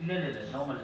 இல்ல இல்ல இல்ல நார்மல்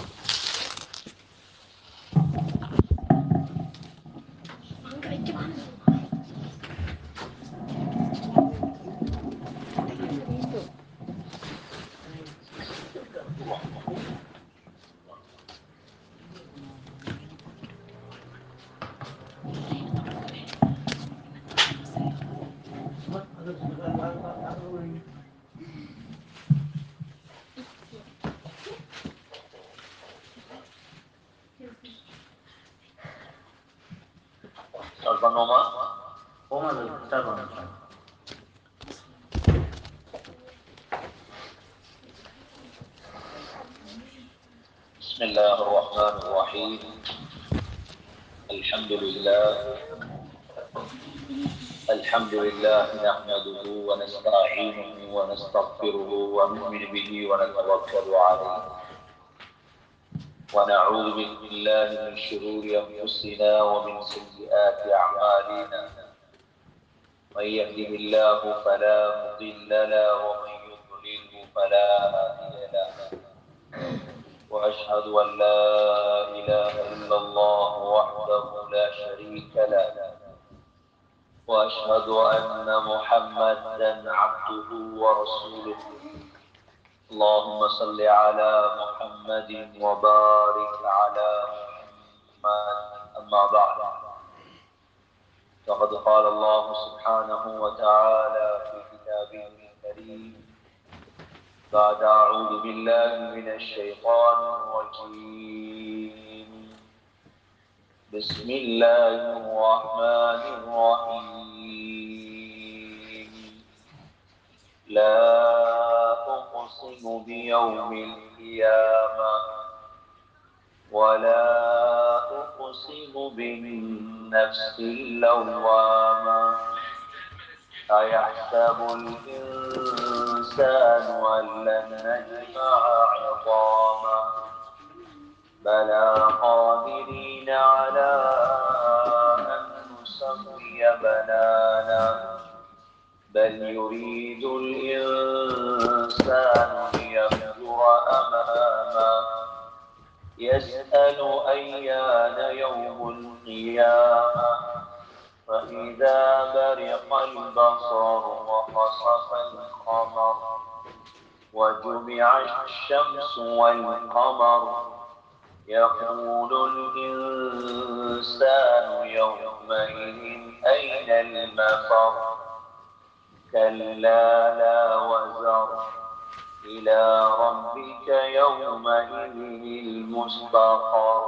ஸ்டார்ட் பண்ணுவோமா போமா அது ஸ்டார்ட் பண்ணுங்க بسم الله الرحمن الرحيم الحمد لله الحمد لله نحمده ونستعينه ونستغفره ونؤمن به ونتوكل عليه ونعوذ بالله من شرور انفسنا ومن سيئات اعمالنا من يهده الله فلا مضل له ومن يضلله فلا هادي له وأشهد أن لا إله إلا الله وحده لا شريك له وأشهد أن محمدا عبده ورسوله اللهم صل على محمد وبارك على محمد أما بعد فقد قال الله سبحانه وتعالى في كتابه الكريم بعد أعوذ بالله من الشيطان الرجيم بسم الله الرحمن الرحيم لا أقسم بيوم القيامة ولا أقسم بالنفس اللوامة أيحسب الإنسان أن لن نجمع عظاما بلى قادرين على أن نسوي بنانا بل يريد الإنسان ليفجر أماما يسأل أيان يوم القيامة فإذا برق البصر وخسف القمر وجمع الشمس والقمر يقول الإنسان يومئذ أين المفر كلا لا وزر إلى ربك يومئذ المستقر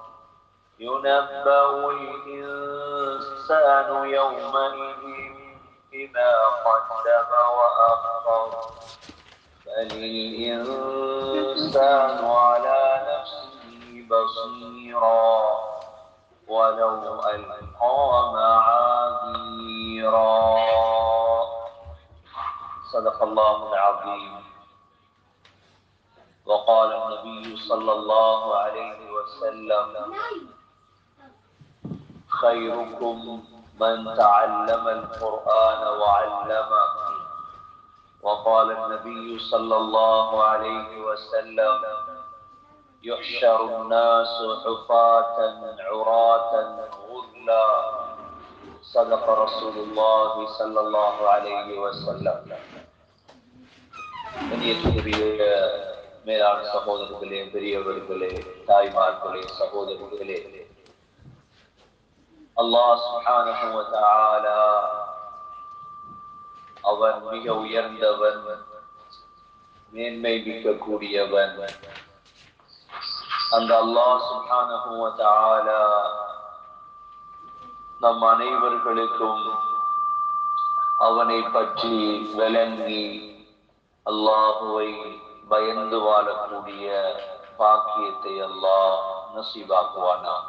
ينبأ الإنسان يومئذ بما قدم وأخر بل الإنسان على نفسه بصيرا ولو ألقى معاذيرا صدق الله العظيم وقال النبي صلى الله عليه وسلم خيركم من تعلم القرآن وعلمه وقال النبي صلى الله عليه وسلم يحشر الناس حفاة عراة غرلا صدق رسول الله صلى الله عليه وسلم கண்ணியத்துக்குரிய மேலான சகோதரர்களே பெரியவர்களே தாய்மார்களே சகோதரர்களே அல்லாஹ் சுப்ஹானஹு வ தஆலா அவன் மிக உயர்ந்தவன் மேன்மை மிக்கக்கூடியவன் அந்த அல்லாஹ் சுப்ஹானஹு வ தஆலா நம் அனைவர்களுக்கும் அவனை பற்றி விளங்கி அல்லாஹுவை பயந்து வாழக்கூடிய பாக்கியத்தை அல்லாஹ் நசீபாக்குவானாக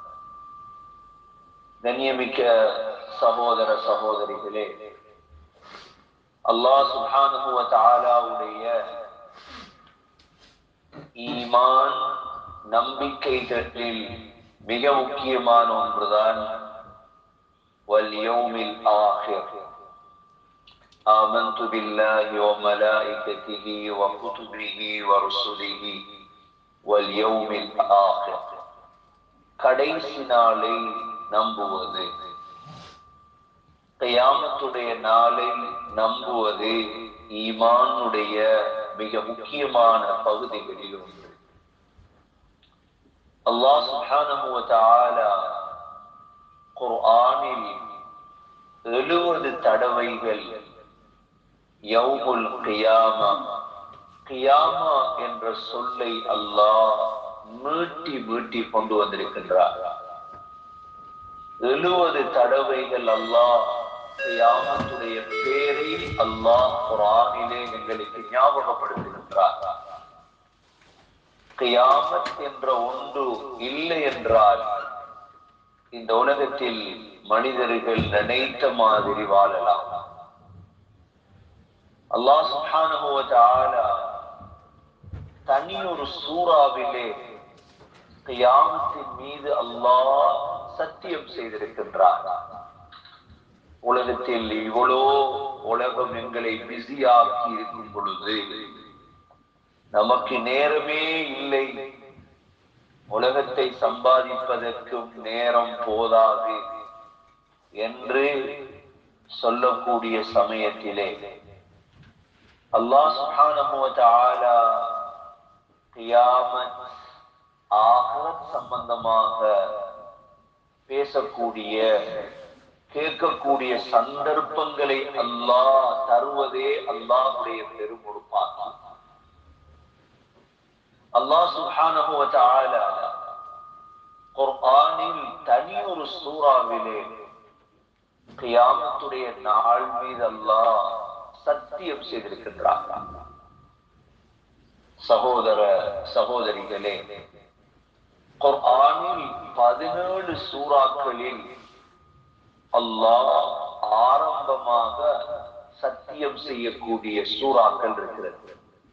கண்ணியமிக்க சகோதர சகோதரிகளே அல்லாஹ் சுப்ஹானஹு வ தஆலாவுடைய ஈமான் நம்பிக்கைகளில் மிக முக்கியமான ஒன்றுதான் வல் யௌமில் ஆஹிர் آمنت بالله وملائكته وكتبه ورسله واليوم الآخر கடைசி நாளை நம்புவது கயாமத்துடைய நாளை நம்புவது ஈமானுடைய மிக முக்கியமான பகுதிகளில் ஒன்று அல்லாஹ் சுப்ஹானஹு வ தஆலா குர்ஆனில் எழுபது தடவைகள் யௌமுல் கியாமா கியாமா என்ற சொல்லை அல்லாஹ் மீட்டி மீட்டி கொண்டு வந்திருக்கின்றார் எழுபது தடவைகள் அல்லாஹ் கியாமத்துடைய பேரை அல்லாஹ் குரானிலே எங்களுக்கு ஞாபகப்படுத்துகின்றார் கியாமத் என்ற ஒன்று இல்லை என்றால் இந்த உலகத்தில் மனிதர்கள் நினைத்த மாதிரி வாழலாம் அல்லாஹ் சுப்ஹானஹு வ தஆலா தனி ஒரு சூறாவிலே கியாமத்தின் மீது அல்லாஹ் சத்தியம் செய்திருக்கின்றார் உலகத்தில் இவ்வளோ உலகம் எங்களை பிஸியாக்கி இருக்கும் பொழுது நமக்கு நேரமே இல்லை உலகத்தை சம்பாதிப்பதற்கும் நேரம் போதாது என்று சொல்லக்கூடிய சமயத்திலே அல்லாஹ் சுப்ஹானஹு வ தஆலா கியாமத் ஆகிரத் சம்பந்தமாக பேசக்கூடிய கேட்கக்கூடிய சந்தர்ப்பங்களை அல்லாஹ் தருவதே அல்லாஹுடைய பெரும் ஒரு பாக்கியம் அல்லாஹ் சுப்ஹானஹு வ தஆலா குர்ஆனில் தனி ஒரு சூறாவிலே கியாமத்துடைய நாள் மீது அல்லாஹ் சத்தியம் செய்திருக்கின்றார் சகோதர சகோதரிகளே குர்ஆனில் பதினேழு சூறாக்களில் அல்லாஹ் ஆரம்பமாக சத்தியம் செய்யக்கூடிய சூறாக்கள் இருக்கிறது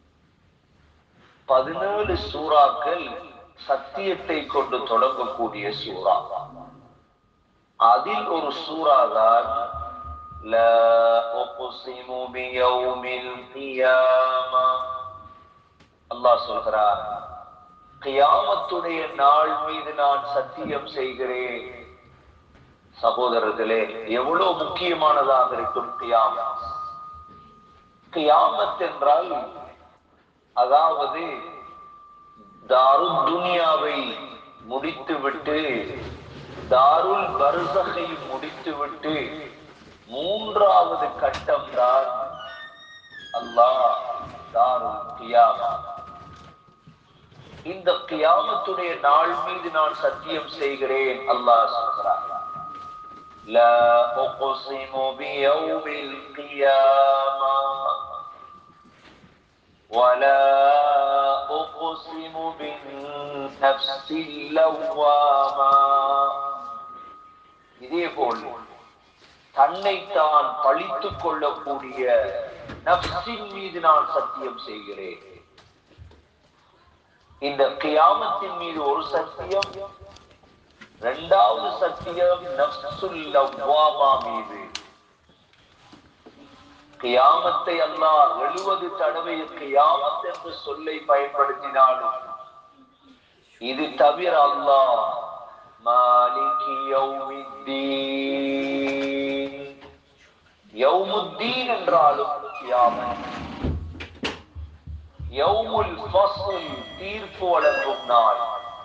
பதினேழு சூறாக்கள் சத்தியத்தை கொண்டு தொடங்கக்கூடிய சூறா அதில் ஒரு சூறா தான் لا أقسم بيوم القيامة அல்லாஹ் சொல்கிறார் கியாமத்துடைய நாள் மீது நான் சத்தியம் செய்கிறேன் சகோதரர்களே எவ்வளவு முக்கியமானதாக இருக்கும் கியாமத் கியாமத் என்றால் அதாவது தாரு துனியாவை முடித்துவிட்டு தாருல் பர்சகை முடித்துவிட்டு மூன்றாவது கட்டம் தான் அல்லாஹ் தாருல் கியாமா இந்த கியாமத்துடைய நாள் மீது நான் சத்தியம் செய்கிறேன் அல்லாஹ் சொல்கிறார் لا أقسم بيوم القيامة ولا أقسم بالنفس اللوامة இதே போல் தன்னைத்தான் பழித்துக் கொள்ளக்கூடிய நப்சின் மீது நான் சத்தியம் செய்கிறேன் இந்த கியாமத்தின் மீது ஒரு சத்தியம் இரண்டாவது சத்தியம் நப்சுல் லவ்வாமா மீது கியாமத்தை அல்லாஹ் எழுபது தடவை கியாமத் என்ற சொல்லை பயன்படுத்தினாலும் இது தவிர அல்லாஹ் மாலிகி யௌமித்தீன் யௌமுத்தீன் என்றாலும் கியாமத் யௌமுல் ஃபஸ்ல் தீர்ப்பு வழங்கும் நாள்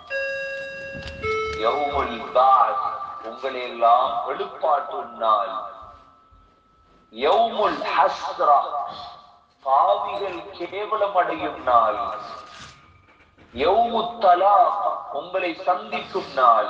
யௌமுல் பாஸ் உங்களை எல்லாம் எழுப்பாட்டும் நாள் யௌமுல் ஹஸ்ரா பாவிகள் கேவலம் அடையும் நாள் யௌமு தலாக் உங்களை சந்திக்கும் நாள்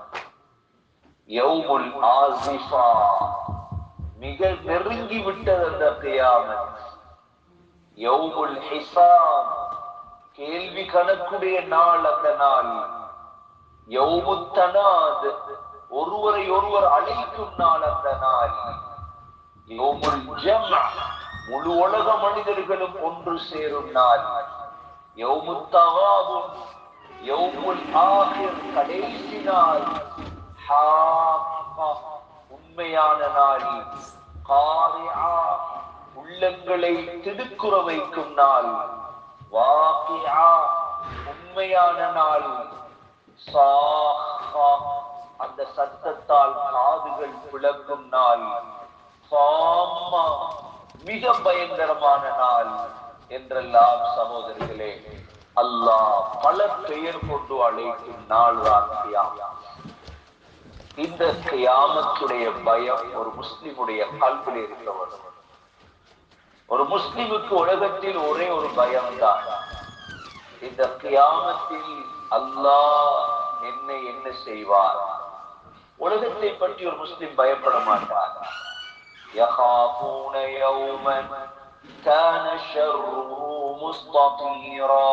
யௌமுல் ஆசிஃபா மிக நெருங்கி விட்டது அந்த கியாமத் யௌமுல் ஹிசாம் கேள்வி கணக்குடைய நாள் அந்த நாள் யௌமுத்தனாத் ஒருவரை ஒருவர் அழைக்கும் நாள் அந்த நாள் யௌமுல் ஜம் முழு உலக மனிதர்களும் ஒன்று சேரும் நாள் யௌமுத் தகாபுன் யௌமுல் ஆகிர் கடைசி நாள் ஹாக்கா உண்மையான நாள் காரிஆ உள்ளங்களை திடுக்குற வைக்கும் நாள் வாக்கியா உண்மையான நாள் சாஹா அந்த சத்தத்தால் காதுகள் பிளக்கும் நாள் சாம்மா மிக பயங்கரமான நாள் என்றெல்லாம் சகோதரர்களே அல்லாஹ் பல பெயர் கொண்டு அழைக்கும் நாள் தான் இந்த கியாமத்துடைய பயம் ஒரு முஸ்லிமுடைய கல்வியில் இருக்க வேண்டும் ஒரு முஸ்லிமுக்கு உலகத்தில் ஒரே ஒரு பயம்தான் இந்த கியாமத்தில் அல்லாஹ் என்னை என்ன செய்வார் உலகத்தை பற்றி ஒரு முஸ்லிம் பயப்பட மாட்டார் يخافون يوما كان شره مستطيرا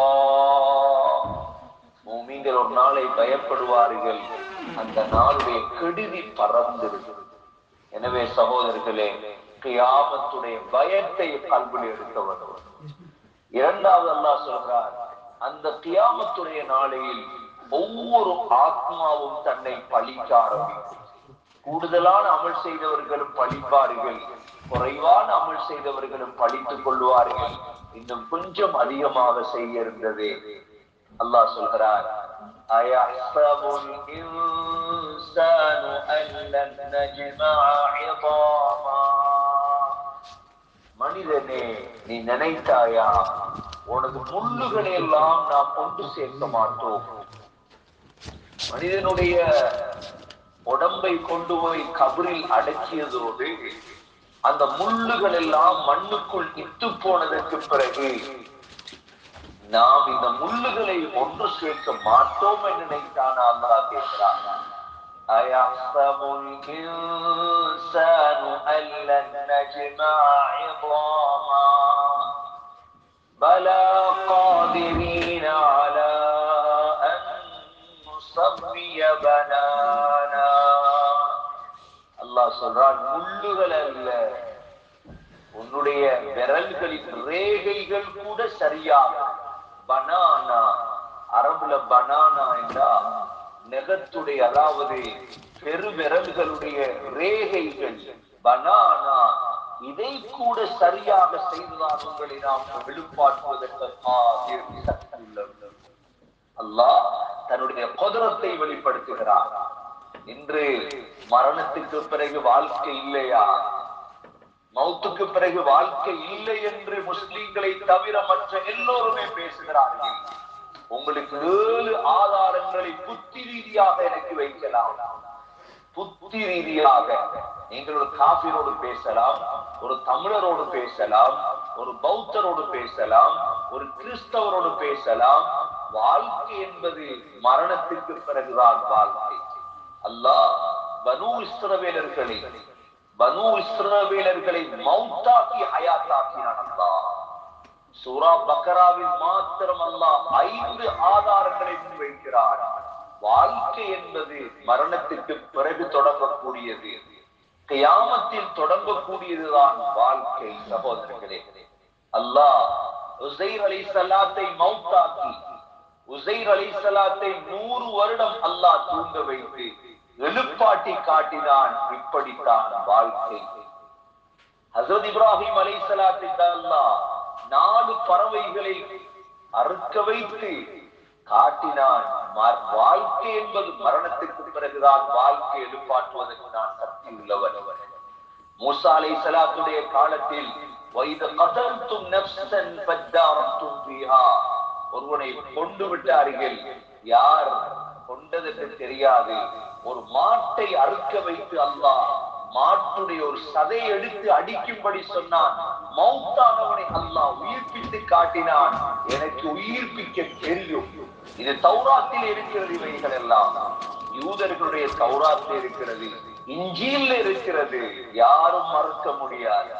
மூமின்கள் ஒரு நாளை பயப்படுவார்கள் அந்த நாளுடைய கெடுதி பறந்திருக்கு எனவே சகோதரர்களே கியாமத்துடைய பயத்தை கல்வியில் எடுக்க வேண்டும் இரண்டாவது அல்லாஹ் சொல்றார் அந்த கியாமத்துடைய நாளையில் ஒவ்வொரு ஆத்மாவும் தன்னை பழிக்க ஆரம்பிக்கும் கூடுதலான அமல் செய்தவர்களும் பழிப்பார்கள் குறைவான அமல் செய்தவர்களும் பழித்துக் கொள்வார்கள் இன்னும் கொஞ்சம் அதிகமாக செய்ய இருந்தது அல்லாஹ் சொல்கிறார் أيحسب الإنسان أن لن نجمع عظاما மனிதனே நீ நினைத்தாயா உனது முள்ளுகளை எல்லாம் நாம் கொண்டு சேர்க்க மாட்டோம் மனிதனுடைய உடம்பை கொண்டு போய் கபரில் அடக்கியதோடு அந்த முள்ளுகள் எல்லாம் மண்ணுக்குள் இட்டு போனதற்கு பிறகு நாம் இந்த முள்ளுகளை ஒன்று சேர்க்க மாட்டோம் என்று நினைத்தான் அல்லாஹ் கேட்கிறான் أيحسب الإنسان أن لن نجمع عظاما بلى قادرين على أن نسوي بنانا அல்லாஹ் சொல்றான் முள்ளுகள் அல்ல உன்னுடைய விரல்களின் ரேகைகள் கூட சரியாக பனானா அரபுல பனானா என்றா நெகத்துடைய அதாவது பெருவிரல்களுடைய ரேகைகள் பனானா இதை கூட சரியாக செய்துதான் உங்களை நாம் வெளிப்பாட்டுவதற்கு காதிர் சக்தி உள்ளது அல்லாஹ் தன்னுடைய குதிரத்தை வெளிப்படுத்துகிறார் இன்று மரணத்துக்கு பிறகு வாழ்க்கை இல்லையா மௌத்துக்கு பிறகு வாழ்க்கை இல்லை என்று முஸ்லிம்களை தவிர மற்ற எல்லோருமே பேசுகிறார்கள் உங்களுக்கு ஏழு ஆதாரங்களை புத்தி ரீதியாக எனக்கு வைக்கலாம் புத்தி ரீதியாக நீங்கள் ஒரு காபிரோடு பேசலாம் ஒரு தமிழரோடு பேசலாம் ஒரு பௌத்தரோடு பேசலாம் ஒரு கிறிஸ்தவரோடு பேசலாம் வாழ்க்கை என்பது மரணத்துக்கு பிறகுதான் வாழ்க்கை அல்லாஹ் பனு இஸ்ரவேலர்களை பனு இஸ்ரவேலர்களை மௌத்தாக்கி ஹயாத்தாக்கினான் அல்லாஹ் சூரா பக்கராவில் மாத்திரம் அல்லாஹ் ஐந்து ஆதாரங்களை முன்வைக்கிறார் வாழ்க்கை என்பது மரணத்துக்கு பிறகு தொடங்கக்கூடியது கியாமத்தில் தொடங்கக்கூடியதுதான் வாழ்க்கை சகோதரர்களே அல்லாஹ் உசைர் அலி சலாத்தை மௌத்தாக்கி உசைர் அலி சலாத்தை நூறு வருடம் அல்லாஹ் தூங்க வைத்து எழுப்பாட்டி காட்டினான் இப்படித்தான் வாழ்க்கை ஹசரத் இப்ராஹிம் அலை சலாத்தின் அல்லாஹ் நாலு பறவைகளை அறுக்க வைத்து காட்டினான் ம- வாழ்க்கை என்பது மரணத்துக்கு பிறகுதான் வாழ்க்கை எழுப்பாட்டுவதற்கு நான் சக்தி உள்ளவன் மூசா அலை சலாத்துடைய காலத்தில் வைத கதல்தும் நப்சன் பத்தாரத்தும் பிஹா ஒருவனை கொண்டு விட்டார்கள் யார் கொண்டதென்று தெரியாது ஒரு மாட்டை அறுக்க வைத்து அல்லாஹ் மாட்டுடைய ஒரு சதை எடுத்து அடிக்கும்படி சொன்னான் மௌத்தானவனை அல்லாஹ் உயிர்ப்பித்து காட்டினான் எனக்கு உயிர்ப்பிக்க தெரியும் இது தௌராத்தில் இருக்கிறது இவைகள் எல்லாம் யூதர்களுடைய தௌராத்தில் இருக்கிறது இஞ்சியில் இருக்கிறது யாரும் மறுக்க முடியாது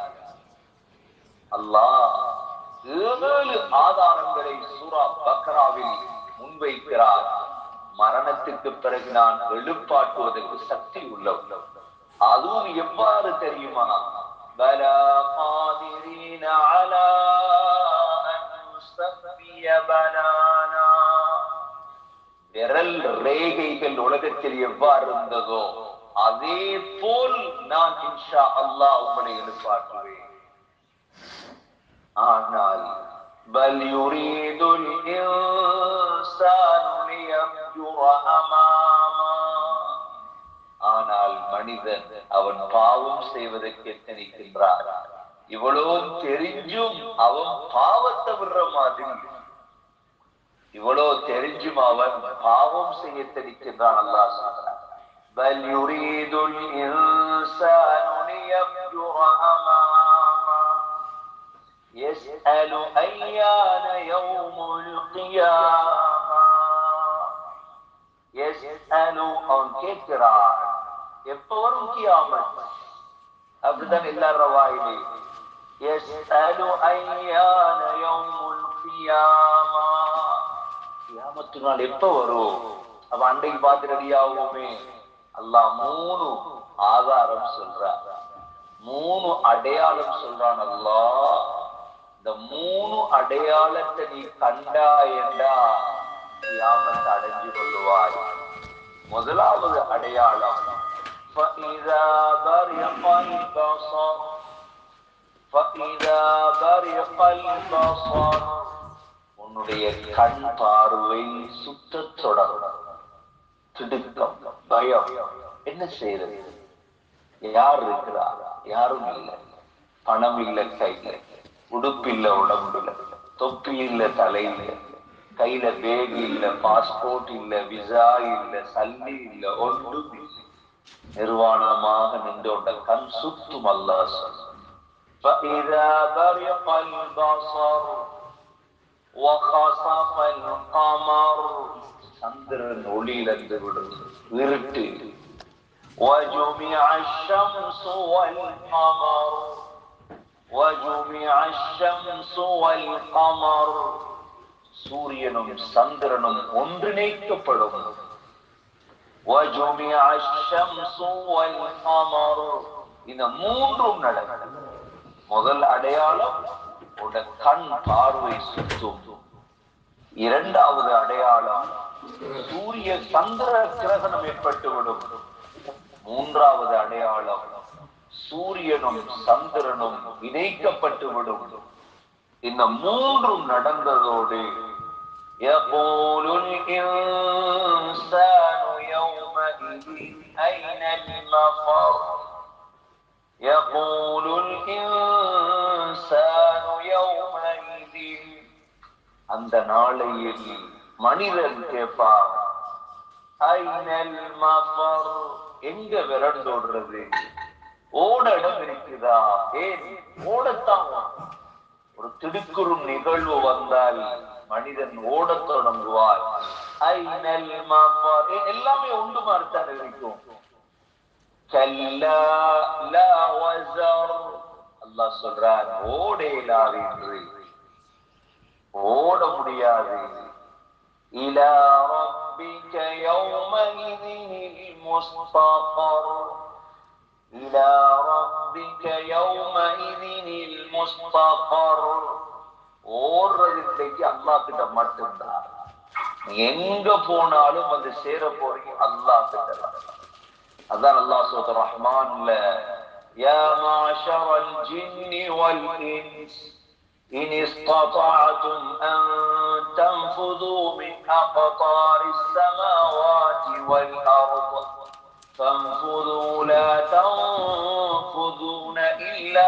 அல்லாஹ் ஏழு ஆதாரங்களை சூரா பக்ராவில் முன்வைக்கிறார் மரணத்துக்கு பிறகு நான் எழுப்பாட்டுவதற்கு சக்தி உள்ளவன் அதுவும் எவ்வாறு தெரியுமா பலா قادرين على أن نسوي بنانا விரல் ரேகைகள் உலகத்தில் எவ்வாறு இருந்ததோ அதே போல் நான் இன்ஷா அல்லாஹ் உங்களை எழுப்பாட்டுவேன் ஆனால் بل يريد الإنسان ليفجر أمامه ஆனால் மனிதன் அவன் பாவம் செய்வதற்கு எத்தனிக்கின்றான் இவ்வளவும் தெரிஞ்சும் அவன் பாவத்தை விடுற மாதிரி இவ்வளவு தெரிஞ்சும் அவன் பாவம் செய்ய தெரிக்கின்றான் அல்லாஹ் சொல்றான் بل يريد الإنسان ليفجر أمامه يسأل أيان يوم القيامة يسأل அவன் கேட்கிறான் எப்ப வரும் கியாமத் அப்படிதான் எல்லாரும் வாயிலே يسأل أيان يوم القيامة கியாமத்து நாள் எப்ப வரும் அப்ப அன்றைக்கு பார்த்து ரெடியாகுமே அல்லாஹ் மூணு ஆதாரம் சொல்றான் மூணு அடையாளம் சொல்றான் அல்லாஹ் இந்த மூணு அடையாளத்தை நீ கண்டாயண்டா கியாமத்தை அடைஞ்சு கொள்ளுவாய் முதலாவது அடையாளம் فإذا برق البصر فإذا برق البصر உன்னுடைய கண் பார்வை சுத்தத் தொடரும் திடுக்கம் பயம் என்ன செய்யறது யார் இருக்கிறா யாரும் இல்லை பணம் இல்ல கையில உடுப்பு இல்ல உடம்புல தொப்பி இல்ல தலையில கையில பேக் இல்ல பாஸ்போர்ட் இல்ல விசா இல்ல சல்லி இல்ல ஒன்றும் இல்லை நிர்வாணமாக நின்றோண்ட கண் சுத்தும் அல்லா فإذا برق البصر وخسف القمر சந்திரன் ஒளியிலிருந்து விடும் இருட்டு وجمع الشمس والقمر وجمع الشمس والقمر சூரியனும் சந்திரனும் ஒன்றிணைக்கப்படும் وجمع الشمس والقمر இந்த மூன்றும் நடக்கும் முதல் அடையாளம் உட கண் பார்வை சுத்தும் இரண்டாவது அடையாளம் சூரிய சந்திர கிரகணம் ஏற்பட்டுவிடும் மூன்றாவது அடையாளம் சூரியனும் சந்திரனும் இணைக்கப்பட்டுவிடும் இந்த மூன்றும் நடந்ததோடு يقول الإنسان يومئذ أين المفر يقول الإنسان يومئذ அந்த நாளையில் மனிதன் கேட்பார் ஐநல் மஃபர் எங்க விரண்டோடுறது ஓட இடம் இருக்குதா ஏன் ஓடத்தான் ஒரு திடுக்குறும் நிகழ்வு வந்தால் மனிதன் ஓடத் தொடங்குவார் ஐநல் மஃபர் ஏன் எல்லாமே ஒன்று மாதிரித்தான் இருக்கும் கல்லா லா வஸர் அல்லாஹ் சொல்றான் ஓடேலாது என்று ஓட முடியாது இலா ரப்பிக யௌமஇதினில் முஸ்தகர் இலா ரப்பிக யௌமஇதினில் முஸ்தகர் ஓடுறது இன்னைக்கு அல்லாஹ் கிட்ட மட்டும்தான் நீ எங்க போனாலும் வந்து சேர போறீங்க அல்லாஹ் கிட்ட தான். அதான் அல்லாஹ் சொல்ற ரஹ்மான்ல யா மாஷரல் ஜின்னி வல் இன்ஸ் إن استطعتم أن تنفذوا من أقطار السماوات والأرض فانفذوا لا تنفذون إلا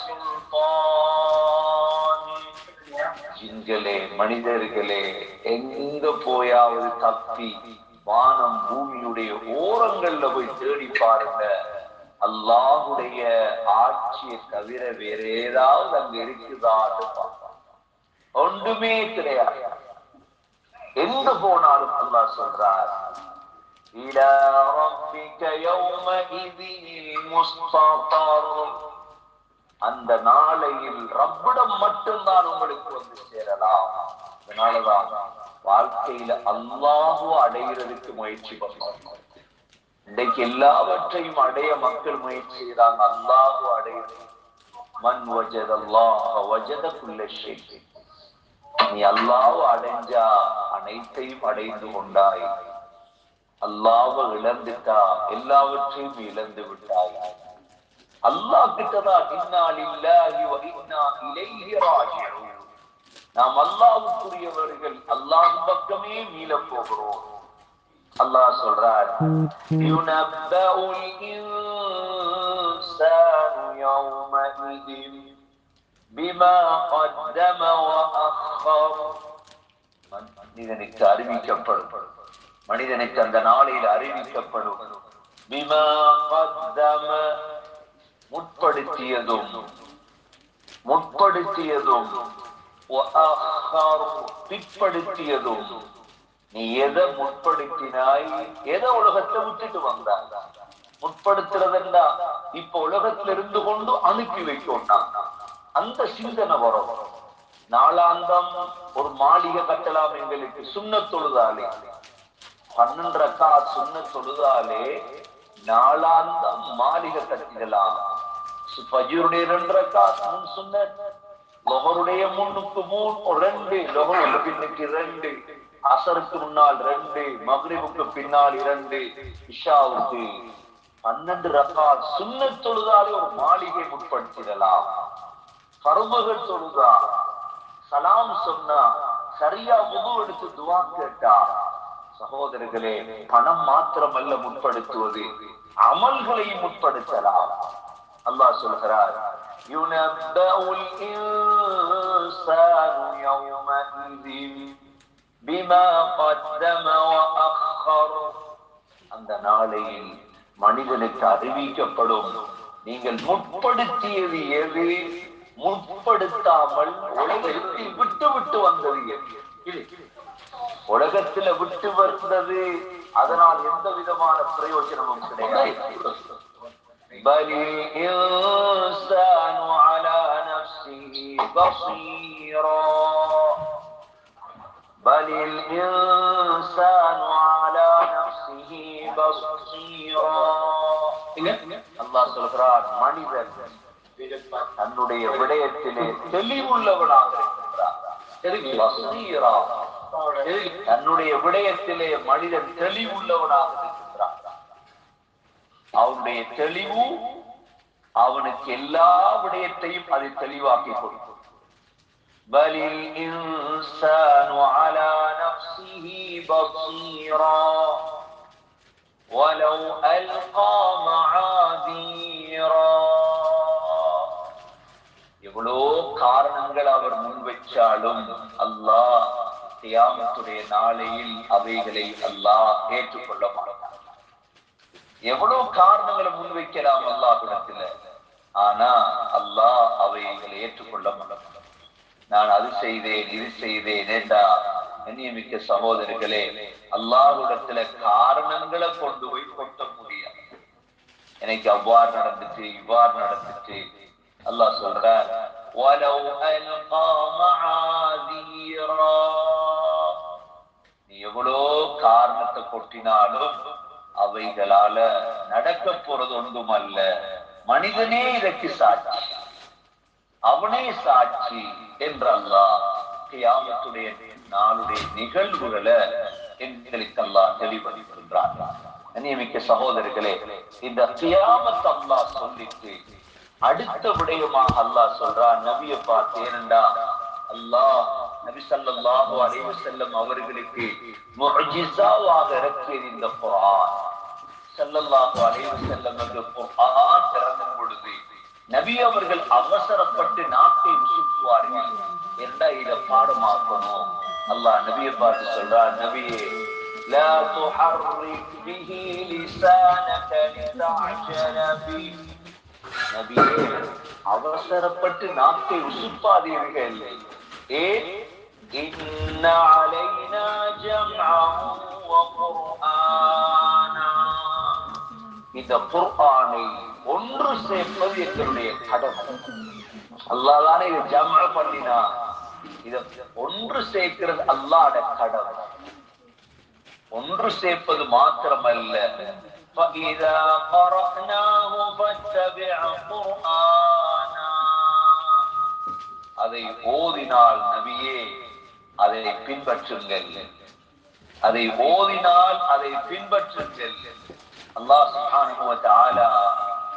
بسلطان ஜின்களே மனிதர்களே எங்க போயாவது தப்பி வானம் பூமியுடைய ஓரங்கள்ல போய் தேடி பாருங்க அல்லாஹுடைய ஆட்சியை தவிர வேற ஏதாவது அங்க இருக்குதான்னு பார்ப்பான் ஒன்றுமே கிடையாது எங்க போனாலும் அல்லாஹ் சொல்றார் إلى ربك يومئذ المستقر அந்த நாளையில் ரப்பிடம் மட்டும்தான் உங்களுக்கு வந்து சேரலாம் அதனாலதான் வாழ்க்கையில அல்லாஹு அடைகிறதுக்கு முயற்சி பண்ணணும் இன்றைக்கு எல்லாவற்றையும் அடைய மக்கள் முயற்சி செய்யறாங்க அல்லாஹு அடையுது மண் வஜத் அல்லாஹ் வஜத குல்ல ஷை நீ அல்லாஹ் அடைஞ்சா அனைத்தையும் அடைந்து கொண்டாய் அல்லாஹ் இழந்துட்டா எல்லாவற்றையும் இழந்து விட்டாய் அல்லாஹ் கிட்டதான் இன்னா லில்லாஹி வ இன்னா இலைஹி ராஜிஊன் நாம் அல்லாஹ்வுக்குரியவர்கள் அல்லாஹ் பக்கமே மீள போகிறோம் அல்லாஹ் சொல்றார் யுனப்பஉல் இன்சானு யௌமஇதின் பிமா قدم وأخر மனிதனுக்கு அறிவிக்கப்படும் மனிதனுக்கு அந்த நாளில் அறிவிக்கப்படும் பிமா قدم முற்படுத்தியதும் முற்படுத்தியதும் وأخر பிற்படுத்தியதும் நீ எதை முற்படுத்தினாய் எதை உலகத்தை விட்டுட்டு வந்தாய் முற்படுத்துறதுண்டா இப்ப உலகத்துல இருந்து கொண்டு அனுப்பி வைக்கோண்டா அந்த சிந்தனை வரும் நாளாந்தம் ஒரு மாளிகை கட்டலாம் எங்களுக்கு சுண்ண தொழுதாலே பன்னெண்டு ரக்கா சுண்ண தொழுதாலே நாளாந்தம் மாளிகை கட்டிடலாம் ஃபஜ்ருடைய ரெண்டு ரக்கா முன் சுண்ண லொஹருடைய முன்னுக்கு மூணு ஒரு ரெண்டு லொஹருக்கு பின்னுக்கு ரெண்டு அசருக்கு முன்னால் ரெண்டு மக்ரிபுக்கு பின்னால் இரண்டு இஷாவுக்கு பன்னெண்டு ரக்கா சுண்ண தொழுதாலே ஒரு மாளிகை முற்படுத்திடலாம் பருமகள் தொழுதா சலாம் சொன்னா சரியா முது எடுத்து துவா கேட்டா சகோதரர்களே பணம் மாத்திரமல்ல முற்படுத்துவது அமல்களை முற்படுத்தலாம் அல்லாஹ் சொல்கிறார் ينبأ الإنسان يومئذ بما قدم وأخر அந்த நாளையில் மனிதனுக்கு அறிவிக்கப்படும் நீங்கள் முற்படுத்தியது எது முற்படுத்தாமல் உலகத்தில் விட்டு விட்டு வந்தது எது இது உலகத்துல விட்டு வந்தது அதனால் எந்த விதமான பிரயோஜனமும் கிடையாது بل الإنسان على نفسه بصيرا بل الإنسان على نفسه بصيرا அல்லாஹ் சொல்கிறார் மனிதன் தன்னுடைய விடயத்திலே தெளிவுள்ளவனாக இருக்கின்றார் பசீரா. தன்னுடைய விடயத்திலே மனிதன் தெளிவுள்ளவனாக இருக்கின்றான் அவனுடைய தெளிவு அவனுக்கு எல்லா விடயத்தையும் அது தெளிவாக்கி கொடுக்கும் بل الإنسان على نفسه بصيرا ولو ألقى معاذيرا எவ்வளோ காரணங்கள் அவர் முன்வைச்சாலும் அல்லாஹ் தியாமத்துடைய நாளையில் அவைகளை அல்லாஹ் ஏற்றுக்கொள்ள மாட்டான் எவ்வளவு காரணங்களை முன்வைக்கலாம் அல்லாஹ்விடத்துல ஆனா அல்லாஹ் அவைகளை ஏற்றுக்கொள்ள மாட்டான் நான் அது செய்தேன் இது செய்தேன் ஏண்டா கண்ணியமிக்க சகோதரர்களே அல்லாஹ்விடத்துல காரணங்களை கொண்டு போய் கொட்ட முடியாது எனக்கு அவ்வாறு நடந்துச்சு இவ்வாறு நடந்துச்சு அல்லாஹ் சொல்றார் وَلَوْ أَلْقَى مَعَاذِيرًا நீ எவ்வளோ காரணத்தை கொட்டினாலும் அவைகளால நடக்க போறது ஒன்றுமல்ல மனிதனே இதற்கு சாட்சி அவனே சாட்சி என்று அல்லாஹ் கியாமத்துடைய நாளுடைய நிகழ்வுகளை எங்களுக்கு அல்லாஹ் தெளிவளிக்கின்றான் நியமிக்க சகோதரர்களே இந்த கியாமத் அல்லாஹ் சொல்லிட்டு அடுத்த விடயமாக அல்லாஹ் சொல்றான் நபியை பார்த்து ஏனண்டா அல்லாஹ் நபி ஸல்லல்லாஹு அலைஹி வஸல்லம் அவர்களுக்கு முஅஜிஸாவாக இறக்கியது இந்த குர்ஆன் ஸல்லல்லாஹு அலைஹி வஸல்லம் குர்ஆன் இறங்கும் பொழுது நபி அவர்கள் அவசரப்பட்டு நாட்டை உசுப்புவார்கள் என்ன இத பாடமாக்கணும் அல்லாஹ் நபியை பார்த்து சொல்றார் நபியே لا تحرك به لسانك لتعجل به நபியே அவசரப்பட்டு நாட்டை உசுப்பாதீர்கள் ஏன் إن علينا جمعه وقرآنا இந்த குர்ஆனை ஒன்று சேர்ப்பது எங்களுடைய கடமை அல்லாஹ் தானே இதை ஜம பண்ணினா இத ஒன்று சேர்க்கிறது அல்லாஹ்ட கடமை ஒன்று சேர்ப்பது மாத்திரமல்ல فإذا قرأناه فاتبع قرآنا அதை ஓதினால் நபியே அதை பின்பற்றுங்கள் அதை ஓதினால் அதை பின்பற்றுங்கள் அல்லாஹ் சுப்ஹானஹு வ தஆலா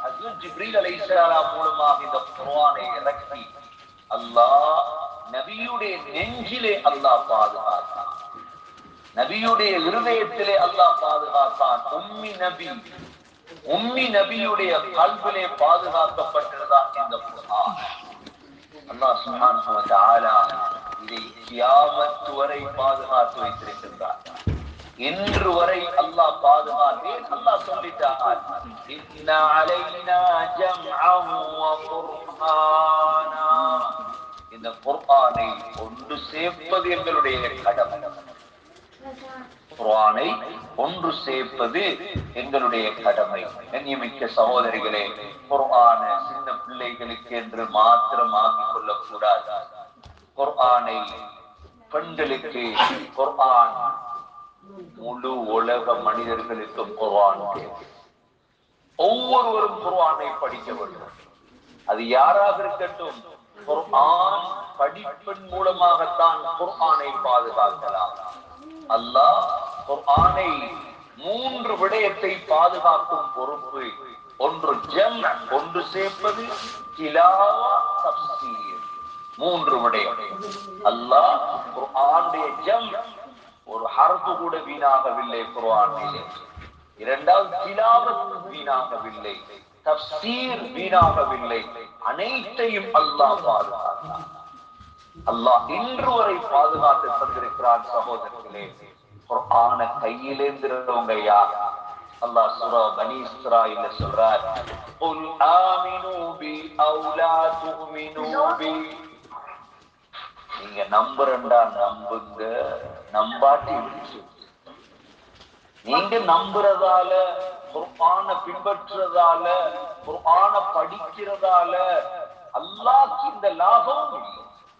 ஹஜ்ரத் ஜிப்ரீல் அலைஹிஸ்ஸலாம் மூலமாக இந்த குர்ஆனை இறக்கி அல்லாஹ் நபியுடைய நெஞ்சிலே அல்லாஹ் பாதுகாத்தான் நபியுடைய இருதயத்திலே அல்லாஹ் பாதுகாத்தான் உம்மி நபி உம்மி நபியுடைய கல்விலே பாதுகாக்கப்பட்டதுதான் இந்த குர்ஆன் அல்லாஹ் சுப்ஹானஹு வ தஆலா இதை கியாமத் வரை பாதுகாத்து வைத்திருக்கின்றார் இன்று வரை அல்லாஹ் பாதுகாத்தேன் அல்லாஹ் சொல்லிட்டார் இன்ன அலைனா ஜம்அஹு வ குர்ஆனா இந்த குர்ஆனை ஒன்று சேர்ப்பது எங்களுடைய கடமை குர்ஆனை ஒன்று சேர்ப்பது எங்களுடைய கடமை கண்ணியமிக்க சகோதரிகளே குர்ஆன சின்ன பிள்ளைகளுக்கு என்று மாத்திரம் ஆக்கிக் கொள்ளக் கூடாது குர்ஆனை பெண்களுக்கு குர்ஆன் முழு உலக மனிதர்களுக்கும் குர்ஆன் தேவை ஒவ்வொருவரும் குர்ஆனை படிக்க வேண்டும் அது யாராக இருக்கட்டும் குர்ஆன் படிப்பின் மூலமாகத்தான் குர்ஆனை பாதுகாக்கலாம் அல்லாஹ் குர்ஆனை மூன்று விடயத்தை பாதுகாக்கும் பொறுப்பு ஒன்று ஜம் ஒன்று சேர்ப்பது திலாவா தப்சீர் மூன்று விடயம் அல்லாஹ் குர்ஆனுடைய ஜம் ஒரு ஹர்ஃபு கூட வீணாகவில்லை குர்ஆனிலே இரண்டாவது திலாவத் வீணாகவில்லை தப்சீர் வீணாகவில்லை அனைத்தையும் அல்லாஹ் பாதுகாத்தான் அல்லாஹ் இன்று வரை பாதுகாத்து தந்திருக்கிறான் சகோதரர்களே குர்ஆன கையிலேந்திரவங்க யார் அல்லாஹ் சூரா பனி இஸ்ராயில்ல சொல்றார் قل آمنوا بي أو لا تؤمنوا بي நீங்க நம்புறண்டா நம்புங்க நம்பாட்டி விட்டு நீங்க நம்புறதால குர்ஆன பின்பற்றுறதால குர்ஆன படிக்கிறதால அல்லாஹ்க்கு இந்த லாபம் இல்லை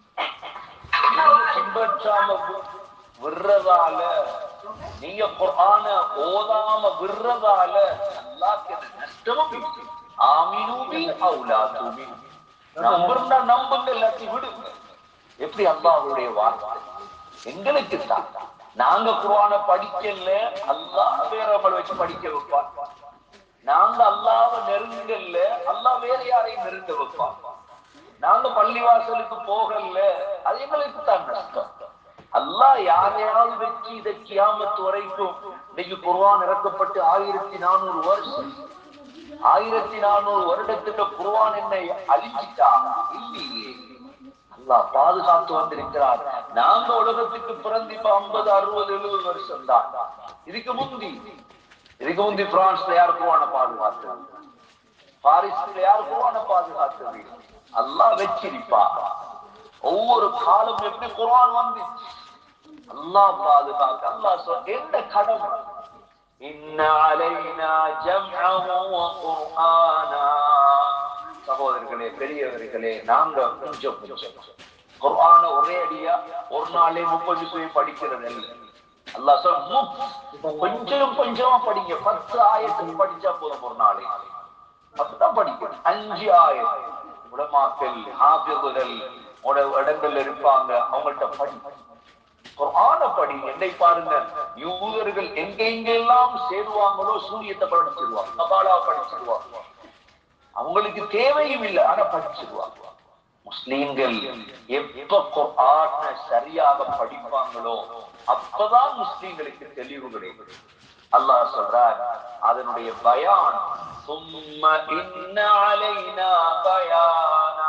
நீங்க பின்பற்றாம வி- விடுறதால நீங்க குர்ஆன ஓதாம விடுறதால அல்லாஹ்க்கு எந்த நஷ்டமும் இல்லை ஆமினூபி அவுலா தூமி நம்புறா நம்புங்க எல்லாத்தையும் விடுங்க எப்படி அல்லாஹ்வுடைய வார்த்தை எங்களுக்கு தான் நாங்க குர்ஆன படிக்கல அல்லாஹ் வேற நம்மள வச்சு படிக்க வைப்பான் நாங்க அல்லாஹ்வை நெருங்கல்ல அல்லாஹ் வேற யாரையும் நெருங்க வைப்பான் நாங்க பள்ளிவாசலுக்கு போகல அது எங்களுக்கு தான் நஷ்டம் அல்லாஹ் யாரையாவது வச்சு இதை கியாமத்து வரைக்கும் இன்னைக்கு குர்ஆன் இறக்கப்பட்டு ஆயிரத்தி நானூறு வருஷம் ஆயிரத்தி நானூறு வருடத்துக்கு குர்ஆன் என்னை அழிஞ்சிட்டா இல்லையே அல்லாஹ் பாதுகாத்து வந்திருக்கிறார் நாங்க உலகத்துக்கு பிறந்து இப்ப ஐம்பது அறுபது எழுபது வருஷம் தான் இதுக்கு முந்தி இதுக்கு முந்தி பிரான்ஸ்ல யார் குர்ஆன பாதுகாத்தது பாரிஸ்ல யார் குர்ஆன பாதுகாத்தது அல்லாஹ் வச்சிருப்பா ஒவ்வொரு காலம் எப்படி குர்ஆன் வந்துச்சு அல்லாஹ் பாதுகாக்க அல்லாஹ் சொல் எந்த கடமை இன்ன அலைனா ஜம்அஹு வ குர்ஆனா சகோதரர்களே பெரியவர்களே நாங்க கொஞ்சம் கொஞ்சம் குர்ஆன ஒரே அடியா ஒரு நாளே முப்பது சுய படிக்கிறது இல்ல அல்லாஹ் சொல் மு- கொஞ்சம் கொஞ்சமா படிங்க பத்து ஆயத்துக்கு படிச்சா போதும் ஒரு நாளை அப்பதான் படிக்கணும் அஞ்சு ஆயிரம் உலமாக்கள் ஹாஃபிதுகள் உட இடங்கள்ல இருப்பாங்க அவங்கள்ட்ட படி குர்ஆன படி என்னை பாருங்க யூதர்கள் எங்க எங்கெல்லாம் சேருவாங்களோ சூரியத்தை படிச்சிருவாங்க கபாலா படிச்சிருவாங்க அவங்களுக்கு தேவையும் இல்லை ஆனா படிச்சிருவாங்க முஸ்லீம்கள் எப்ப குர்ஆன சரியாக படிப்பாங்களோ அப்பதான் முஸ்லீம்களுக்கு தெளிவு கிடைக்கும் அல்லாஹ் சொல்றார் அதனுடைய பயான் சும்ம இன்ன அலைனா பயானா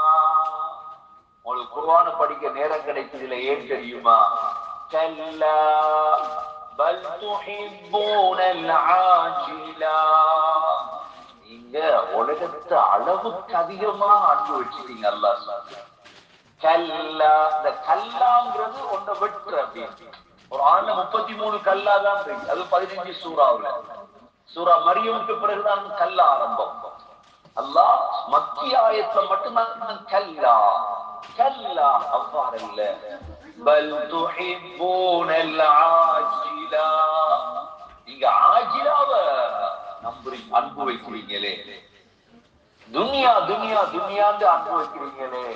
உங்களுக்கு குர்ஆன படிக்க நேரம் கிடைச்சதுல ஏன் தெரியுமா கல்லா பல் துஹிப்பூனல் ஆஜிலா நீங்க உலகத்தை அளவுக்கு அதிகமா அன்பு வச்சுட்டீங்க அல்லாஹ் சொல்றான். கல்லா இந்த கல்லாங்கிறது ஒன்றை வெட்டுற அப்படின்னு ஒரு ஆண்டு முப்பத்தி மூணு கல்லா தான் இருக்கு அது பதினஞ்சு சூறாவுல சூரா மரியமுக்கு பிறகுதான் கல்லா ஆரம்பம் அல்லாஹ் மத்திய ஆயத்துல மட்டும்தான் கல்லா கல்லா அவ்வாறு இல்ல பல் துஹிப்பூனல் ஆஜிலா நீங்க ஆஜிலாவ நம்புறீங்க அன்பு வைக்கிறீங்களே துனியா துனியா துனியாந்து அன்பு வைக்கிறீங்களே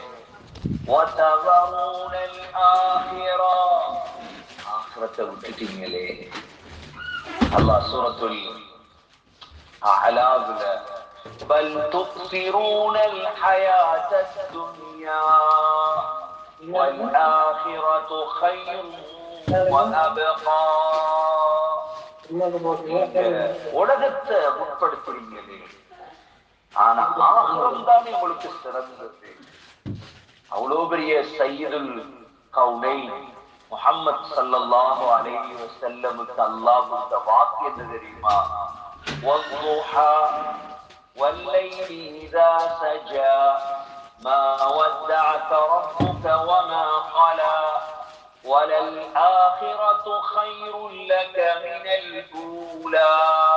وتذرون الآخرة ஆخرத்தை விட்டுட்டீங்களே அல்லாஹ் சூரத்துல் அலாவுல بل تؤثرون الحياة الدنيا والآخرة خير وأبقى நீங்க உலகத்தை முற்படுத்துறீங்களே ஆனா ஆகரம் தானே உங்களுக்கு சிறந்தது அவ்வளவு பெரிய சையதுல் கவுனை முஹம்மத் ஸல்லல்லாஹு அலைஹி வஸல்லமுக்கு அல்லாஹ் கொடுத்த வாக்கு என்ன தெரியுமா والضحى والليل إذا سجى ما ودعك ربك وما قلى وللآخرة خير لك من الأولى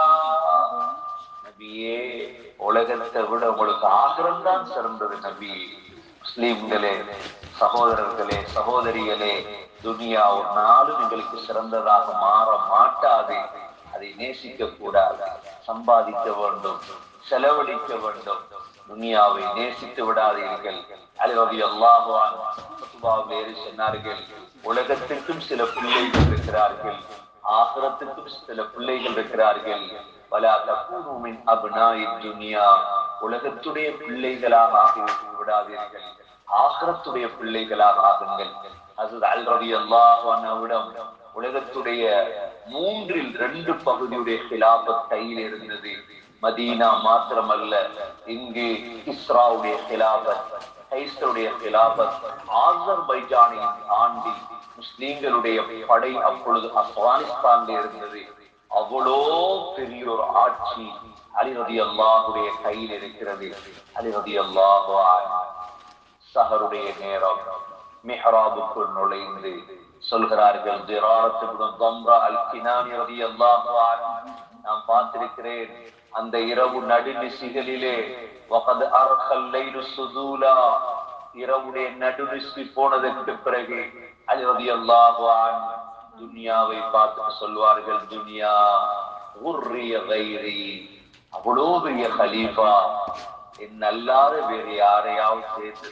நபியே உலகத்தை விட உங்களுக்கு ஆகிரம் தான் சிறந்தது நபி முஸ்லீம்களே சகோதரர்களே சகோதரிகளே துனியா ஒரு நாளும் எங்களுக்கு சிறந்ததாக மாற மாட்டாது அதை நேசிக்க கூடாது சம்பாதிக்க வேண்டும் செலவழிக்க வேண்டும் துனியாவை நேசித்து விடாதீர்கள் அலுவலி அல்லாஹுவான் ஏறி சொன்னார்கள் உலகத்திற்கும் சில பிள்ளைகள் இருக்கிறார்கள் ஆகிரத்துக்கும் சில பிள்ளைகள் இருக்கிறார்கள் வலா தக்கூனுமின் அப்னாஇ துனியா உலகத்துடைய பிள்ளைகளாக ஆகி விடாதீர்கள் ஆகிரத்துடைய பிள்ளைகளாக ஆகுங்கள் அது அல் ரவி அல்லாஹ்விடம் உலகத்துடைய மூன்றில் ரெண்டு பகுதியுடைய கிலாபத் கையில் இருந்தது மதீனா மாத்திரமல்ல இங்கு இஸ்ராவுடைய கிலாபத் கைஸ்தருடைய கிலாபத் ஆசர்பைஜானையும் தாண்டி முஸ்லீம்களுடைய படை அப்பொழுது ஆப்கானிஸ்தான்ல இருந்தது அவ்வளோ பெரிய ஒரு ஆட்சி அலிரதி அல்லாஹுடைய கையில் இருக்கிறது அலிரதி அல்லாஹுவான் சஹருடைய நேரம் மிஹராபுக்குள் நுழைந்து சொல்கிறார்கள் ஜிராரத்துடன் தம்ரா அல் கினானி ரதி அல்லாஹுவான் நான் பார்த்திருக்கிறேன் அந்த இரவு நடுநிசிகளிலே வகது அர்ஹல் லைலு சுதூலா இரவுடைய நடுநிசி போனதற்கு பிறகு அலி ரதி அல்லாஹுவான் துனியாவை பார்த்து சொல்வார்கள் துனியா உர்ரிய கைரி அவ்வளோ பெரிய ஹலீஃபா என் அல்லாத வேறு யாரையாவது சேர்த்து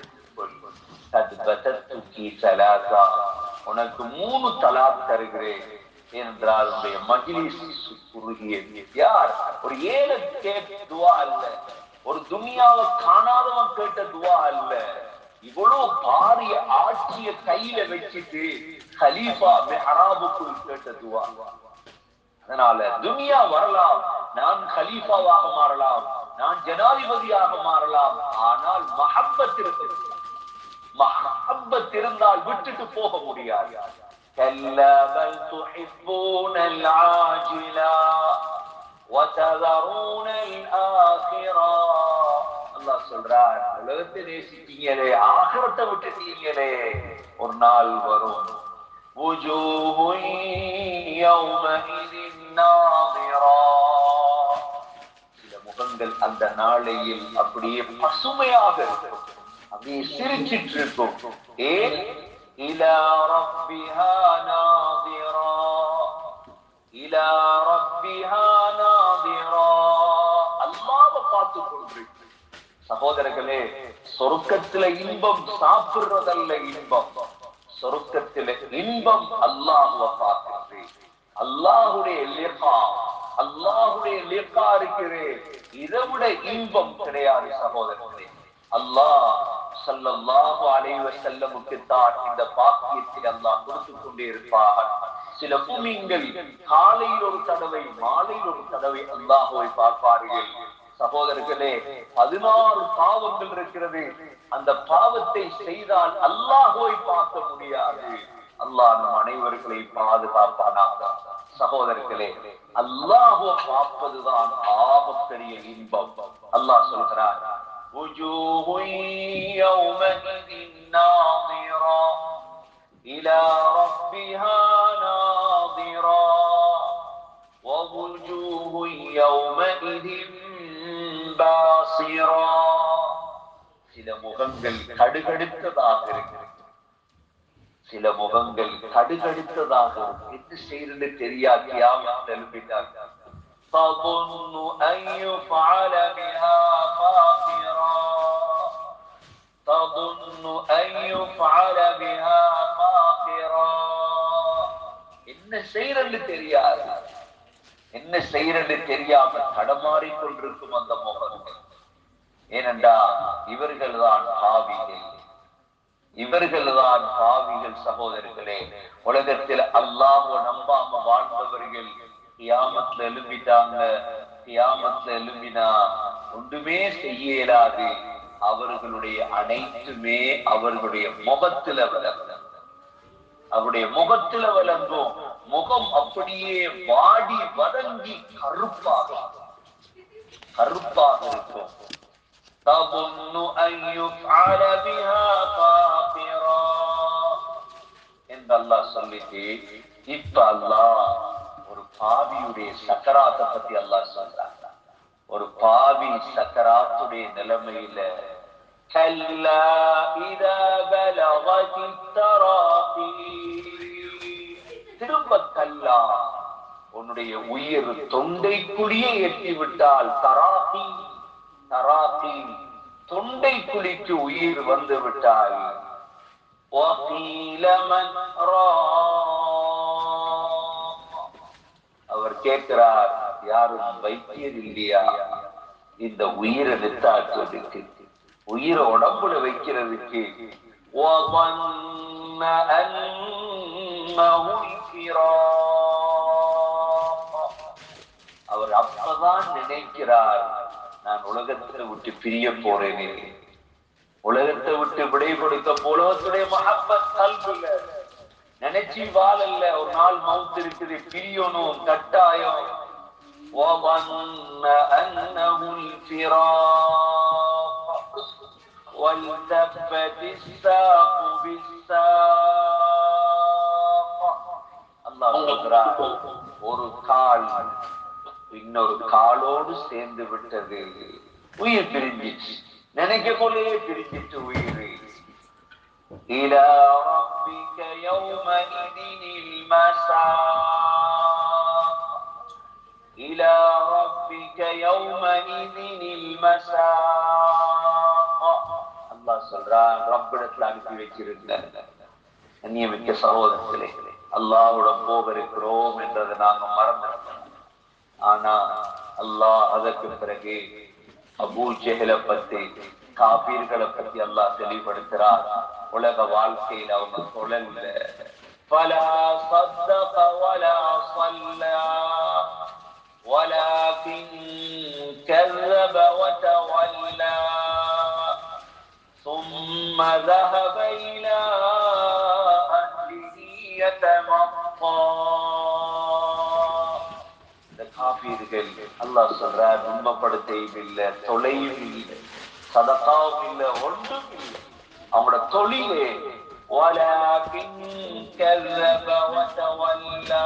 சலாசா உனக்கு மூணு தலாக் தருகிறேன் என்றால் உன்னுடைய மகிழ்ச்சி குறுகிய யார் ஒரு ஏழை கேட்ட துவா அல்ல ஒரு துனியாவை காணாதவன் கேட்ட துவா அல்ல இவ்வளவு பாரிய ஆட்சிய கையில வச்சுட்டு ஹலீஃபா மெஹராபுக்குள் கேட்ட துவா அதனால துனியா வரலாம் நான் ஹலீஃபாவாக மாறலாம் நான் ஜனாதிபதியாக மாறலாம் ஆனால் மஹப்பத் இருக்கிறது மஹப்பத் இருந்தால் விட்டுட்டு போக முடியாது كلا بل تحبون العاجلة وتذرون الآخرة அல்லாஹ் சொல்றார் உலகத்தை நேசிட்டீங்களே ஆகிரத்தை விட்டுட்டீங்களே ஒரு நாள் வரும் وجوه يومئذ ناظرة சில முகங்கள் அந்த நாளையில் அப்படியே பசுமையாக இருக்கும் அப்படியே சிரிச்சிட்டு இருக்கும் ஏன் إلى ربها ناظرا إلى ربها ناظرا அல்லாஹ்வை பார்த்து கொண்டிருக்கு சகோதரர்களே சொர்க்கத்துல இன்பம் சாப்பிடுறதல்ல இன்பம் சொர்க்கத்துல இன்பம் அல்லாஹ்வை பார்க்கிறது அல்லாஹுடைய லிகா அல்லாஹுடைய லிகா இருக்கிறே இதை விட இன்பம் கிடையாது சகோதரர்களே அல்லாஹ் ஸல்லல்லாஹு அலைஹி வஸல்லமுக்கு தான் இந்த பாக்கியத்தை அல்லாஹ் கொடுத்து கொண்டே இருப்பார் சில பூமிங்கள் காலையில் ஒரு தடவை மாலையில் ஒரு தடவை அல்லாஹுவை பார்ப்பார்கள் சகோதரர்களே பதினாறு பாவங்கள் இருக்கிறது அந்த பாவத்தை செய்தால் அல்லாஹுவை பார்க்க முடியாது அல்லாஹ் நம் அனைவர்களை பாதுகாப்பானாக சகோதரர்களே அல்லாஹுவை பார்ப்பதுதான் ஆகப்பெரிய இன்பம் அல்லாஹ் சொல்கிறார் وجوه يومئذ ناظرة إلى ربها ناظرة ووجوه يومئذ باصرة சில முகங்கள் கடுகடுத்ததாக இருக்கிறது சில முகங்கள் கடுகடுத்ததாக இருக்கும் என்ன செய்யறது தெரியாதியாம எழுப்பிட்டாங்க تظن أن يفعل بها فاقرا تظن أن يفعل بها فاقرا என்ன செய்யறது தெரியாது என்ன செய்யறது தெரியாம தடமாறிக் கொண்டிருக்கும் அந்த முகங்கள் ஏனென்றா இவர்கள் தான் பாவிகள் இவர்கள் தான் பாவிகள் சகோதரர்களே உலகத்தில் அல்லாஹ்வை நம்பாம வாழ்ந்தவர்கள் கியாமத்துல எழும்பிட்டாங்க கியாமத்துல எழும்பினா ஒன்றுமே செய்ய இயலாது அவர்களுடைய அனைத்துமே அவர்களுடைய முகத்துல விளங்கும் அவருடைய முகத்துல விளங்கும் முகம் அப்படியே வாடி வதங்கி கருப்பாக கருப்பாக இருக்கும் تظن أن يفعل بها فاقرا என்று அல்லாஹ் சொல்லிட்டு இப்ப அல்லாஹ் ஒரு பாவியுடைய சக்கராத்தை பத்தி அல்லாஹ் சொல்றாங்க ஒரு பாவி சக்கராத்துடைய நிலைமையில كلا إذا بلغت التراقي திரும்ப கல்லா உன்னுடைய உயிர் தொண்டைக்குழியே எட்டி விட்டால் தராகி தராகி தொண்டை குழிக்கு உயிர் வந்து விட்டால் وقيل من راق அவர் கேட்கிறார் யாரும் வைத்தியர் இல்லையா இந்த உயிரை நிறுத்தாக்குவதற்கு உயிரை உடம்புல வைக்கிறதுக்கு وظن أنه الفراق அவர் அப்பதான் நினைக்கிறார் நான் உலகத்தை விட்டு பிரிய போறேனே உலகத்தை விட்டு விடை கொடுக்க உலகத்துடைய மஹப்பத் கல்வில நினைச்சு வாழல்ல ஒரு நாள் மவுத் இருக்குது பிரியணும் கட்டாயம் وظن أنه الفراق والتفت الساق بالساق அல்லாஹ் சொல்கிறார் ஒரு கால் இன்னொரு காலோடு சேர்ந்து விட்டது உயிர் பிரிஞ்சிச்சு நினைக்க போலயே பிரிஞ்சிட்டு உயிர் إلى ربك يومئذ المساق إلى ربك يومئذ المساق அல்லாஹ் சொல்றான் ரப்பிடத்துல அனுப்பி வச்சிருந்தேன் நியமிக்க சகோதரர்களே அல்லாஹ்வுடன் போக இருக்கிறோம் என்றதை நாங்க மறந்துட்டோம் ஆனா அல்லாஹ் அதற்கு பிறகு அபூ ஜெஹல பத்தி காபீர்களை பத்தி அல்லாஹ் தெளிவுபடுத்துறார் உலக வாழ்க்கையில் அவங்க தொழல்ல فلا صدق ولا صلى ولكن كذب وتولى ثم ذهب إلى أهله يتمطى இந்த காபீர்கள் அல்லாஹ் சொல்றார் உண்மைப்படுத்தையும் இல்லை தொலையும் இல்லை சதகாவும் இல்லை ஒன்றும் இல்லை அவங்களோட தொழிலே ولكن كذب وتولى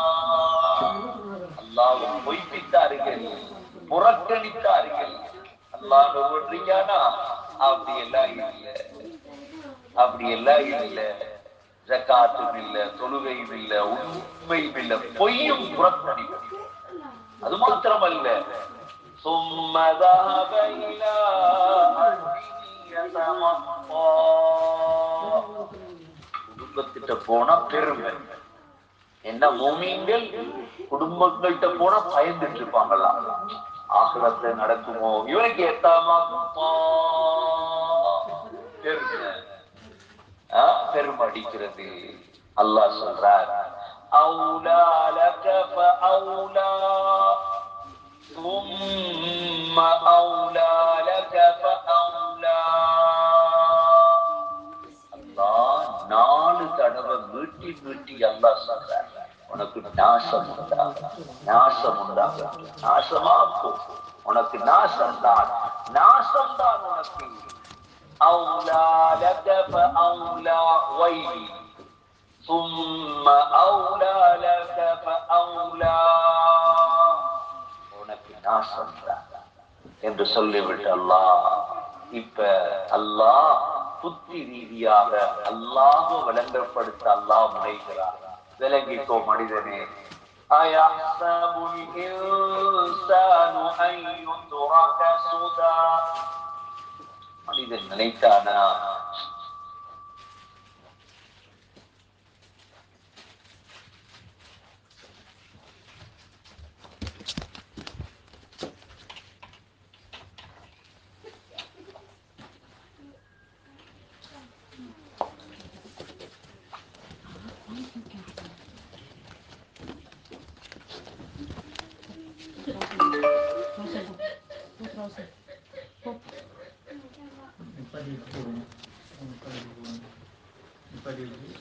அல்லாஹ் பொய்ப்பித்தார்கள் புறக்கணித்தார்கள் அல்லாஹ் ஒருவன்றியானா அப்படி எல்லாம் இல்லை அப்படி எல்லாம் இல்லை ஜக்காத்தும் இல்ல தொழுகையும் இல்ல உண்மையும் இல்ல பொய்யும் புறக்கணிக்கும் அது மாத்திரமல்ல ثم ذهب إلى أهله يتمطى குடும்பத்திட்ட போனா பெருமை என்ன மூமியங்கள் குடும்பங்கள்கிட்ட போனா பயந்துட்டு இருப்பாங்களா ஆகிரத்துல நடக்குமோ இவனுக்கு ஏத்தாமா பெருமை ஆ, பெருமை அடிக்கிறது அல்லாஹ் சொல்றார் أولى لك فأولى ثم أولى لك فأولى அல்லாஹ் நாலு தடவை மீட்டி மீட்டி அல்லாஹ் சொல்றார் உனக்கு நாசம் உண்டாக நாசம் உண்டாக நாசமா போ உனக்கு நாசம் தான் நாசம் தான் உனக்கு أولى لك فأولى ويل ثم أولى لك فأولى உனக்கு நாசம் தான் என்று சொல்லிவிட்டு அல்லாஹ் இப்ப அல்லாஹ் புத்தி ரீதியாக அல்லாஹ் விளங்கப்படுத்த அல்லாஹ் முனைகிறார் விளங்கிக்கோ மனிதனே أيحسب الإنسان أن يترك سدى மனிதன் நினைத்தானா நிப்பாட்டி போடுங்க நிப்பாட்டி போடுங்க நிப்பாட்டி வச்சு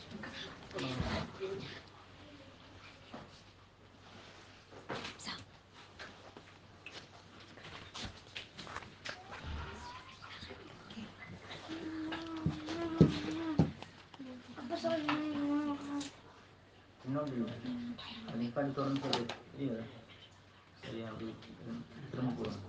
இன்னொன்று அது நிப்பாட்டி தொடர்ந்து சொல்லு தெரியுதா சரியா அப்படி திரும்ப போடுங்க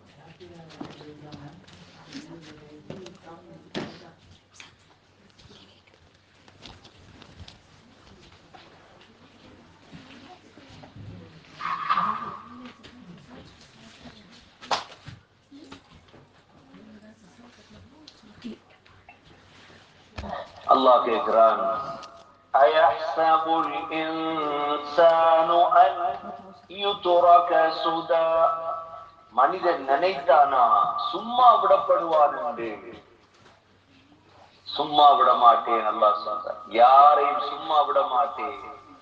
அல்லாஹ் கேட்கிறான் أيحسب الإنسان أن يترك سدى மனிதன் நினைத்தானா சும்மா விடப்படுவான் என்று சும்மா விட மாட்டேன் அல்லாஹ் சொல்றான் யாரையும் சும்மா விட மாட்டேன்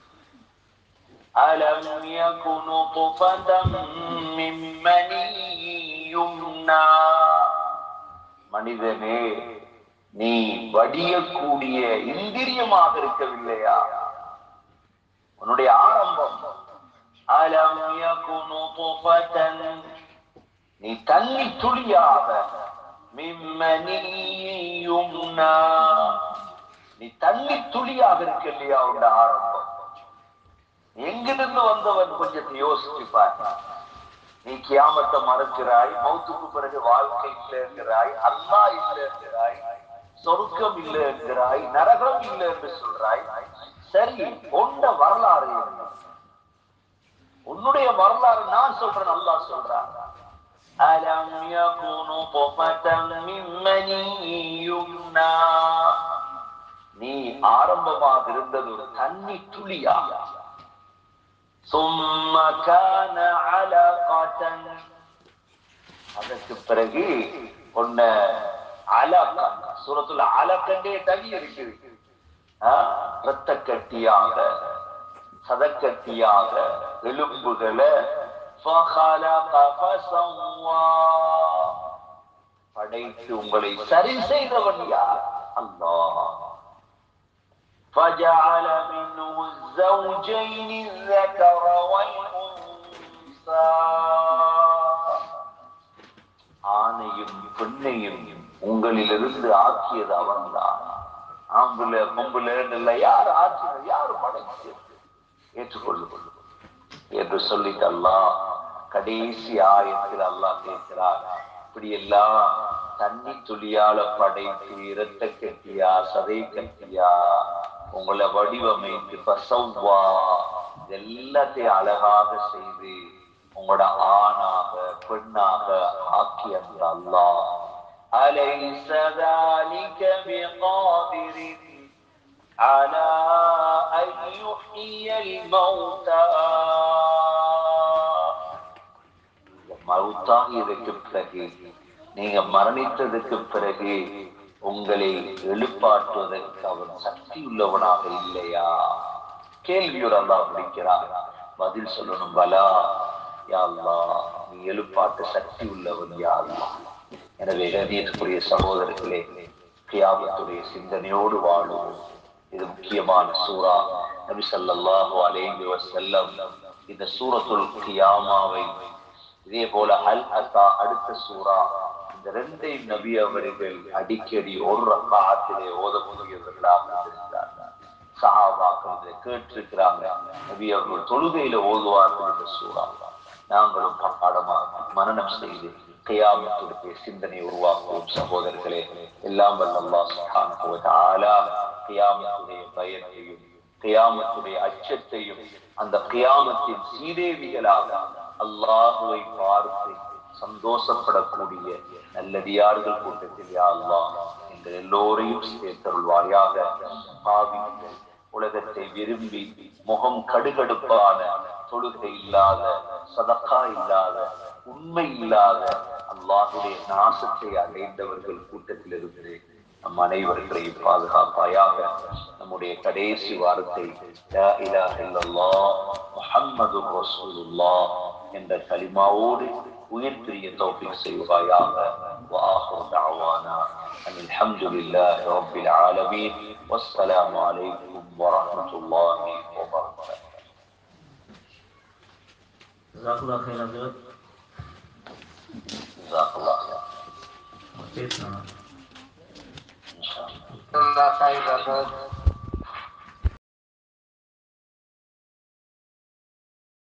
அலம் யகுனு துஃபதம் மின் மனி யும்னா மனிதனே நீ வடியக்கூடிய இந்திரியமாக இருக்கவில்லையா உன்னுடைய ஆரம்பம் அலம் யகுனு துஃபதன் நீ தண்ணி துளியாக மிம்மனியும்னா நீ தண்ணி துளியாக இருக்க இல்லையா உன் ஆரம்பம் எங்கிருந்து வந்தவன் கொஞ்சத்தை யோசிச்சுப்பார் நீ கியாமத்தை மறுக்கிறாய் மௌத்துக்கு பிறகு வாழ்க்கை இல்லைங்கிறாய் அல்லா இல்லைங்கிறாய் சொர்க்கம் இல்லைங்கிறாய் நரகம் இல்லை என்று சொல்றாய் சரி உண்ட வரலாறு என்ன? உன்னுடைய வரலாறு நான் சொல்றேன் அல்லாஹ் சொல்றான் ألم يكن طفة من مني يمنى நீ ஆரம்பமாக இருந்தது ஒரு தண்ணி துளியா ثم كان علقة அதற்கு பிறகு ஒன்ன அலக்க சூரத்துல அலக்கண்டே தனி இருக்குது ஆ? இரத்த கட்டியாக சதக்கட்டியாக எலும்புகளை فخلق فسوى படைத்து உங்களை சரி செய்தவன் யார் அல்லாஹ் فجعل منه الزوجين الذكر والأنثى ஆணையும் பெண்ணையும் உங்களிலிருந்து ஆக்கியது அவன்தான் ஆம்புல பொம்புல இல்லை யார் ஆக்கியது யார் படைத்தது ஏற்றுக்கொள்ளு என்று சொல்லிட்டு அல்லாஹ் கடைசி ஆயத்தில் அல்லாஹ் கேட்கிறார் இப்படி எல்லாம் தண்ணி துளியால படைத்து இரத்த கட்டியா சதை கட்டியா உங்களை வடிவமைத்து பசவ்வா எல்லாத்தையும் அழகாக செய்து உங்களோட ஆணாக பெண்ணாக ஆக்கி அந்த அல்லாஹ் أليس ذلك بقادر على أن يحيي الموتى மவுத்தாகியதற்கு பிறகு நீங்க மரணித்ததற்கு பிறகு உங்களை எழுப்பாட்டுவதற்கு அவன் சக்தி உள்ளவனாக இல்லையா கேள்வியோடு அல்லாஹ் முடிக்கிறார் பதில் சொல்லணும் பலா யா அல்லாஹ் நீ எழுப்பாட்டு சக்தி உள்ளவன் யா அல்லாஹ் எனவே கண்ணியத்துக்குரிய சகோதரர்களே கியாமத்துடைய சிந்தனையோடு வாழுவோம் இது முக்கியமான சூரா நபி ஸல்லல்லாஹு அலைஹி வஸல்லம் இந்த சூரத்துல் கியாமாவை இதே போல அல் அத்தா அடுத்த சூரா இந்த ரெண்டையும் நபி அவர்கள் அடிக்கடி ஒரு ரக்காத்திலே ஓதக்கூடியவர்களாக இருந்தார்கள் சஹாபாக்கள் இதை கேட்டிருக்கிறாங்க நபி அவர்கள் தொழுகையில ஓதுவார்கள் இந்த சூறா நாங்களும் பாடமாக மனனம் செய்து கையாமத்துடைய சிந்தனை உருவாக்குவோம் சகோதரர்களே எல்லாம் வல்ல அல்லாஹ் சுப்ஹானஹு வ தஆலா கியாமத்துடைய பயத்தையும் கியாமத்துடைய அச்சத்தையும் அந்த கியாமத்தின் சீதேவிகளாக அல்லாஹுவை பார்த்து சந்தோஷப்படக்கூடிய நல்லடியார்கள் கூட்டத்தில் யா அல்லாஹ் எங்கள் எல்லோரையும் சேர்த்தருள்வாயாக பாவிகள் உலகத்தை விரும்பி முகம் கடுகடுப்பான தொழுகை இல்லாத சதக்கா இல்லாத உண்மை இல்லாத அல்லாஹுடைய நாசத்தை அடைந்தவர்கள் கூட்டத்தில் இருந்து நம் அனைவர்களையும் பாதுகாப்பாயாக நம்முடைய கடைசி வார்த்தை லா இலாஹ இல்லல்லாஹ் முஹம்மது ரசூலுல்லாஹ் என்ற கலிமாவோடு உயிர் பிரிய தௌஃபீக் செய்வாயாக وآخر دعوانا أن الحمد لله رب العالمين والسلام عليكم ورحمة الله وبركاته ஜாக்குல்லா ஹைர் ஹஜரத் جزاك الله خير பேசலாம் إن شاء الله الله خير